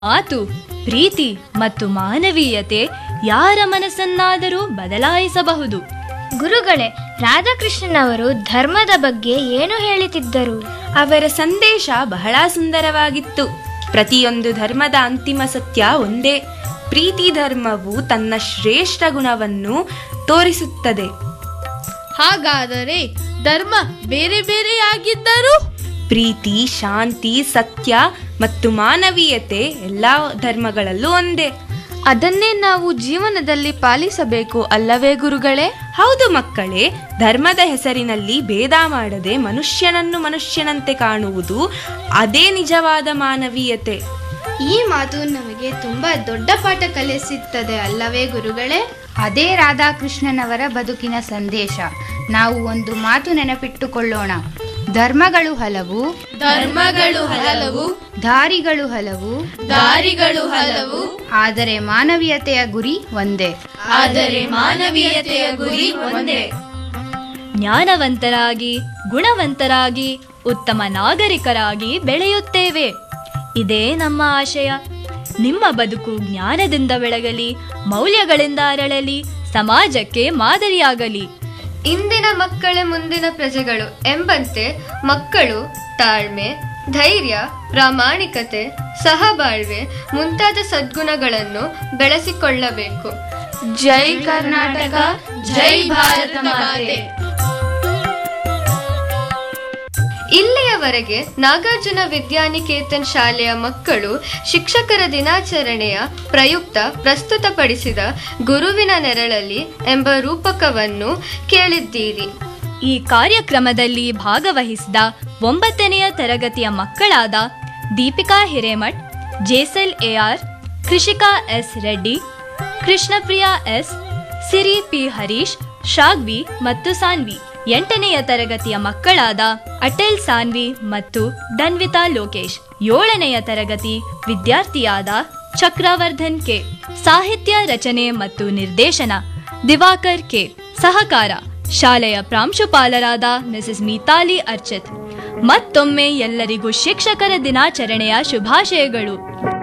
ಮಾತು ಪ್ರೀತಿ ಮತ್ತು ಮಾನವೀಯತೆ ಯಾರ ಮನಸ್ಸನ್ನಾದರೂ ಬದಲಾಯಿಸಬಹುದು ಗುರುಗಳೇ ರಾಧಾಕೃಷ್ಣನವರು ಧರ್ಮದ ಬಗ್ಗೆ ಏನು ಹೇಳುತ್ತಿದ್ದರು ಅವರ ಸಂದೇಶ ಬಹಳ ಸುಂದರವಾಗಿತ್ತು ಪ್ರತಿಯೊಂದು ಧರ್ಮದ ಅಂತಿಮ ಸತ್ಯ ಒಂದೇ ಪ್ರೀತಿ ಧರ್ಮವು ತನ್ನ ಶ್ರೇಷ್ಠ ಗುಣವನ್ನು ತೋರಿಸುತ್ತದೆ ಹಾಗಾದರೆ ಧರ್ಮ ಬೇರೆ ಬೇರೆಯಾಗಿದ್ದರೂ ಪ್ರೀತಿ ಶಾಂತಿ ಸತ್ಯ ಮತ್ತು ಮಾನವೀಯತೆ ಎಲ್ಲ ಧರ್ಮಗಳಲ್ಲೂ ಒಂದೇ ಅದನ್ನೇ ನಾವು ಜೀವನದಲ್ಲಿ ಪಾಲಿಸಬೇಕು ಅಲ್ಲವೇ ಗುರುಗಳೇ ಹೌದು ಮಕ್ಕಳೇ ಧರ್ಮದ ಹೆಸರಿನಲ್ಲಿ ಭೇದ ಮಾಡದೆ ಮನುಷ್ಯನನ್ನು ಮನುಷ್ಯನಂತೆ ಕಾಣುವುದು ಅದೇ ನಿಜವಾದ ಮಾನವೀಯತೆ ಈ ಮಾತು ನಮಗೆ ತುಂಬಾ ದೊಡ್ಡ ಪಾಠ ಕಲಿಸುತ್ತದೆ ಅಲ್ಲವೇ ಗುರುಗಳೇ ಅದೇ ರಾಧಾಕೃಷ್ಣನವರ ಬದುಕಿನ ಸಂದೇಶ ನಾವು ಒಂದು ಮಾತು ನೆನಪಿಟ್ಟುಕೊಳ್ಳೋಣ ಧರ್ಮಗಳು ಹಲವು ಧರ್ಮಗಳು ಹಲವು ದಾರಿಗಳು ಹಲವು ದಾರಿಗಳು ಹಲವು ಆದರೆ ಮಾನವೀಯತೆಯ ಗುರಿ ಒಂದೇ ಆದರೆ ಮಾನವೀಯತೆಯ ಗುರಿ ಒಂದೇ ಜ್ಞಾನವಂತರಾಗಿ ಗುಣವಂತರಾಗಿ ಉತ್ತಮ ನಾಗರಿಕರಾಗಿ ಬೆಳೆಯುತ್ತೇವೆ ಇದೇ ನಮ್ಮ ಆಶಯ ನಿಮ್ಮ ಬದುಕು ಜ್ಞಾನದಿಂದ ಬೆಳಗಲಿ ಮೌಲ್ಯಗಳಿಂದ ಅರಳಲಿ ಸಮಾಜಕ್ಕೆ ಮಾದರಿಯಾಗಲಿ ಇಂದಿನ ಮಕ್ಕಳೇ ಮುಂದಿನ ಪ್ರಜೆಗಳು ಎಂಬಂತೆ ಮಕ್ಕಳು ತಾಳ್ಮೆ ಧೈರ್ಯ ಪ್ರಾಮಾಣಿಕತೆ ಸಹಬಾಳ್ವೆ ಮುಂತಾದ ಸದ್ಗುಣಗಳನ್ನು ಬೆಳೆಸಿಕೊಳ್ಳಬೇಕು ಜೈ ಕರ್ನಾಟಕ ಜೈ ಭಾರತ ಮಾತೆ ಇಲ್ಲಿಯವರೆಗೆ ನಾಗಾರ್ಜುನ ವಿದ್ಯಾನಿಕೇತನ್ ಶಾಲೆಯ ಮಕ್ಕಳು ಶಿಕ್ಷಕರ ದಿನಾಚರಣೆಯ ಪ್ರಯುಕ್ತ ಪ್ರಸ್ತುತಪಡಿಸಿದ ಗುರುವಿನ ನೆರಳಲ್ಲಿ ಎಂಬ ರೂಪಕವನ್ನು ಕೇಳಿದ್ದೀರಿ ಈ ಕಾರ್ಯಕ್ರಮದಲ್ಲಿ ಭಾಗವಹಿಸಿದ ಒಂಬತ್ತನೆಯ ತರಗತಿಯ ಮಕ್ಕಳಾದ Deepika Hiremath Jesal A R Krishika S Reddy Krishnapriya S Siri P Harish Shagvi ಮತ್ತು ಸಾನ್ವಿ ಎಂಟನೆಯ ತರಗತಿಯ ಮಕ್ಕಳಾದ ಅಟೆಲ್ ಸಾನ್ವಿ ಮತ್ತು ಧನ್ವಿತಾ ಲೋಕೇಶ್ ಏಳನೆಯ ತರಗತಿ ವಿದ್ಯಾರ್ಥಿಯಾದ ಚಕ್ರವರ್ಧನ್ ಕೆ ಸಾಹಿತ್ಯ ರಚನೆ ಮತ್ತು ನಿರ್ದೇಶನ ದಿವಾಕರ್ ಕೆ ಸಹಕಾರ ಶಾಲೆಯ ಪ್ರಾಂಶುಪಾಲರಾದ ಮಿಸಸ್ ಮೀತಾಲಿ ಅರ್ಚಿತ್ ಮತ್ತೊಮ್ಮೆ ಎಲ್ಲರಿಗೂ ಶಿಕ್ಷಕರ ದಿನಾಚರಣೆಯ ಶುಭಾಶಯಗಳು